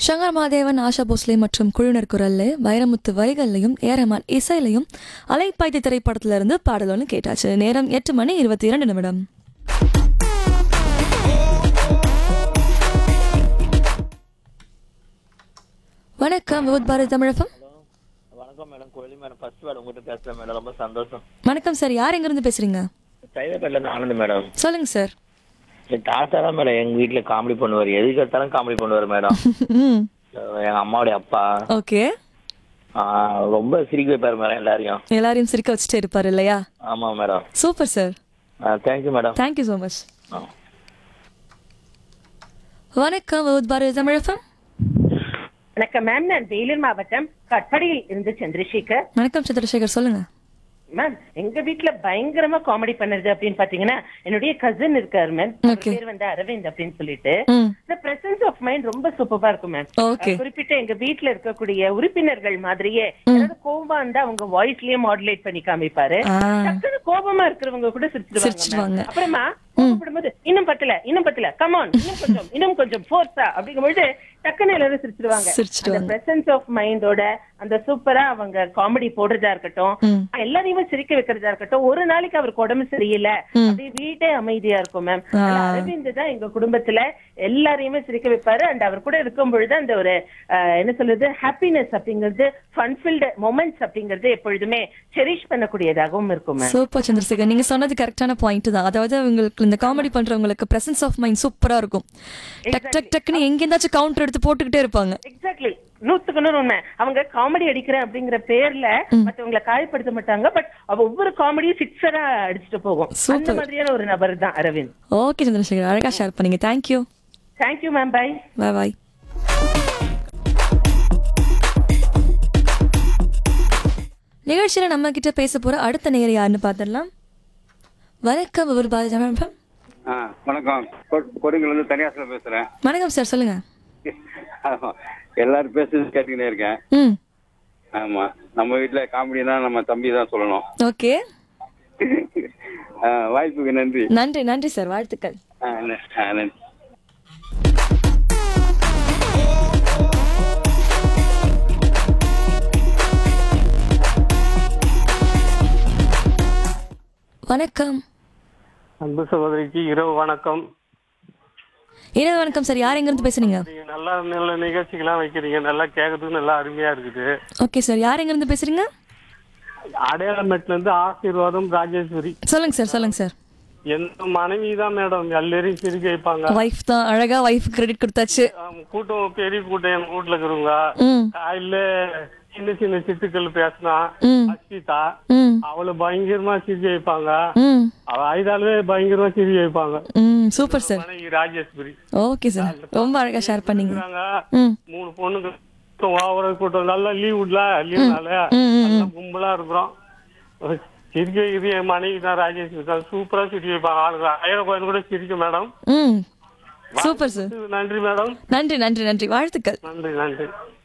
சங்கர் மாதேவன் ஆஷா போஸ்லே மற்றும் குழுவினர் குரல்ல வைரமுத்து வரிகள்லையும் ஏரமான் இசையிலையும் அலைப்பாய்தி திரைப்படத்துல இருந்து பாடல் ஒன்று கேட்டாச்சு நேரம் எட்டு மணி இருபத்தி இரண்டு நிமிடம் வணக்கம் விபத் பாரதி தமிழகம் வணக்கம் மேடம் கோயிலி மேடம் ஃபர்ஸ்ட் வேர்டு உங்ககிட்ட பேசுறேன் மேடம் ரொம்ப சந்தோஷம் வணக்கம் சார் யார் எங்கிருந்து பேசுறீங்க சைதாப்பேட்டில இருந்து ஆனந்த் மேடம் சொல்லுங்க சார் என் தாத்தா தான் மேடம் எங்க வீட்டுல காமெடி பண்ணுவார் எதுக்கு எடுத்தாலும் காமெடி பண்ணுவார் மேடம் ம் எங்க அம்மாவுடைய அப்பா ஓகே ஆஹ் ரொம்ப சிரிக்க வைப்பாரு மேடம் எல்லாரையும் எல்லாரையும் சிரிக்க வச்சுட்டே இருப்பார் இல்லையா ஆமா madam super sir thank you madam thank you so much வணக்கம் விபத் பாரதி தமிழகம் வணக்கம் மேம் நான் வேலூர் மாவட்டம் கட்படியில் இருந்து சந்திரசேகர் வணக்கம் சந்திரசேகர் சொல்லுங்க மேம் எங்க வீட்ல பயங்கரமா காமெடி பண்ணுறது அப்படின்னு பாத்தீங்கன்னா என்னுடைய கசின் இருக்காரு மேம் அவர் Okay. பேர் வந்து அரவிந்த் அப்படின்னு சொல்லிட்டு ம் இந்த பிரசன்ஸ் ஆஃப் மைண்ட் ரொம்ப சூப்பரா இருக்கும் மேம் Okay. குறிப்பிட்ட எங்க வீட்ல இருக்கக்கூடிய உறுப்பினர்கள் மாதிரியே ஏதாவது கோபமா இருந்தா அவங்க வாய்ஸ்லயே மாடுலேட் பண்ணி காமிப்பாரு ஆ டக்குனு கோபமா இருக்கிறவங்க கூட சிரிச்சிடுவாங்க சிரிச்சிடுவாங்க. ma'am. அப்புறமா கோபப்படும்போது இன்னும் பத்தல இன்னும் பத்தல கமான் இன்னும் கொஞ்சம் இன்னும் கொஞ்சம் ஃபோர்ஸா அப்படிங்கும்போது டக்குன்னு எல்லாரும் சிரிச்சிடுவாங்க அந்த சிரிச்சிடுவாங்க பிரசன்ஸ் ஆஃப் மைண்டோட அந்த சூப்பரா அவங்க காமெடி போடுறதா இருக்கட்டும் ம் எல்லாரையுமே சிரிக்க வைக்கிறதா இருக்கட்டும் ஒரு நாளைக்கு அவருக்கு உடம்பு சரியில்லை அப்படியே வீட்டே அமைதியா இருக்கும் மேம் ஆ. அரவிந்த் தான் எங்க குடும்பத்துல எல்லாரையுமே சிரிக்க வைப்பாரு அண்ட் அவர் கூட இருக்கும் பொழுது அந்த ஒரு அஹ், என்ன சொல்றது ஹாப்பினஸ் அப்படிங்கிறது ஃபன்ஃபில்டு மொமெண்ட்ஸ் அப்படிங்கிறது எப்பொழுதுமே செரிஷ் பண்ணக்கூடியதாகவும் இருக்கும் மேம் சூப்பர் சந்திரசேகர் நீங்க சொன்னது கரெக்டான பாயிண்ட் தான் அதாவது அவங்களுக்கு இந்த காமெடி பண்றவங்களுக்கு பிரசன்ஸ் ஆஃப் மைண்ட் சூப்பரா இருக்கும் டக் டக் டக்னு எங்கேருந்தாச்சும் கவுண்டர் எடுத்து போட்டுக்கிட்டே இருப்பாங்க எக்ஸாக்ட்லி நூத்துக்கு நூறு உண்மை அவங்க காமெடி அடிக்கிறேன் அப்படிங்கிற பேர்ல மத்தவங்களை காயப்படுத்த மாட்டாங்க பட் அவ ஒவ்வொரு காமெடியும் சிக்ஸரா அடிச்சுட்டு போகும் அந்த Super. மாதிரியான ஒரு நபர் தான் அரவிந்த் ஓகே சந்திரசேகர் அழகா ஷேர் பண்ணீங்க thank you thank you ma'am bye bye bye நிகழ்ச்சியில நம்ம கிட்ட பேச போற அடுத்த நேரம் யாருன்னு பார்த்துடலாம் வணக்கம் விபத் பாரதி தமிழகம் ஆ வணக்கம் கொடுங்கலேருந்து தனியாசில் பேசுகிறேன் வணக்கம் சார் சொல்லுங்க எல்லாரும் பேசுறது கேட்டுக்கிட்டே இருக்கேன் ம் ஆமாம் நம்ம வீட்டில் காமெடினா நம்ம தம்பி தான் சொல்லணும் ஓகே ஆ, வாய்ப்புக்கு நன்றி நன்றி நன்றி சார் வாழ்த்துக்கள் ஆ, ந- ஆ, நன்றி வணக்கம் அன்பு சகோதரிக்கு இரவு வணக்கம் இரவு வணக்கம் சார் யார் எங்கிருந்து பேசுறீங்க நீங்க நல்லா நல்ல நிகழ்ச்சிகள்லாம் வைக்கிறீங்க நல்லா கேட்கறதுக்கு நல்லா அருமையா இருக்குது ஓகே சார் யார் எங்கிருந்து பேசுறீங்க அடையாளமேட்ல இருந்து ஆசீர்வாதம் ராஜேஸ்வரி சொல்லுங்க சார் சொல்லுங்க சார் எந்த மனைவி தான் மேடம் எல்லாரையும் சிரிக்க வைப்பாங்க வைஃப் தான் அழகா வைஃப் கிரெடிட் கொடுத்தாச்சு ஆம், கூட்டம் பெரிய கூட்டம் எங்க வீட்டுல இருக்கிறவங்க ம் காலையில சின்ன சின்ன சிட்டுக்கள் பேசினா ம் அஸ்மிதா ம் அவளை பயங்கரமா சிரிக்க வைப்பாங்க ம் அவ ஐதாலுமே பயங்கரமா சிரிக்க வைப்பாங்க ம் சூப்பர் சார் மனைவி ராஜேஸ்வரி ஓகே சார் ரொம்ப அழகா ஷேர் பண்ணீங்க இருக்கிறாங்க ம் மூணு பொண்ணுங்க ஓவர கூட்டம் நல்லா லீவ் விடல லீவ்னால ம், ம், நல்லா கும்பலா இருக்கிறோம் சிரிக்க வைக்கிறது என் மனைவி தான் ராஜேஷ் தான் சூப்பரா சிரிக்க வைப்பாங்க ஆளுங்க ஆயிரம் கோயில் கூட சிரிக்கும் மேடம் ம் சூப்பர் சார் நன்றி மேடம் நன்றி நன்றி நன்றி வாழ்த்துக்கள் நன்றி நன்றி